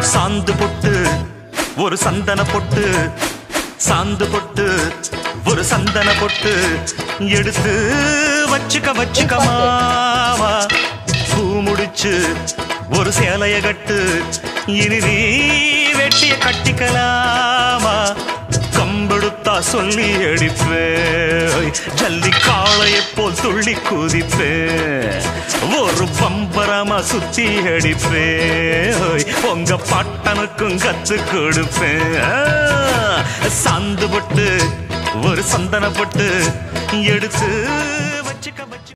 சாந்து பொட்டு ஒரு சந்தன பொட்டு சாந்து பொட்டு ஒரு சந்தன பொட்டு எடுத்து வச்சுக்க வச்சுக்க மாவா பூ முடிச்சு ஒரு சேலைய கட்டு இனி நீ வெட்டிய கட்டிக்கலாமா கம்பெடுத்தா சொல்லி அடிப்பேன் ஜல்லி காளையை போல் துள்ளி குதிப்பேன் ஒரு பம்பரமா சுத்தி அடிப்பேன் உங்க பட்டனுக்கும் கத்து கொடுப்பேன் ஆ, சாந்து பட்டு ஒரு சந்தன பட்டு எடுத்து வச்சுக்க வச்சு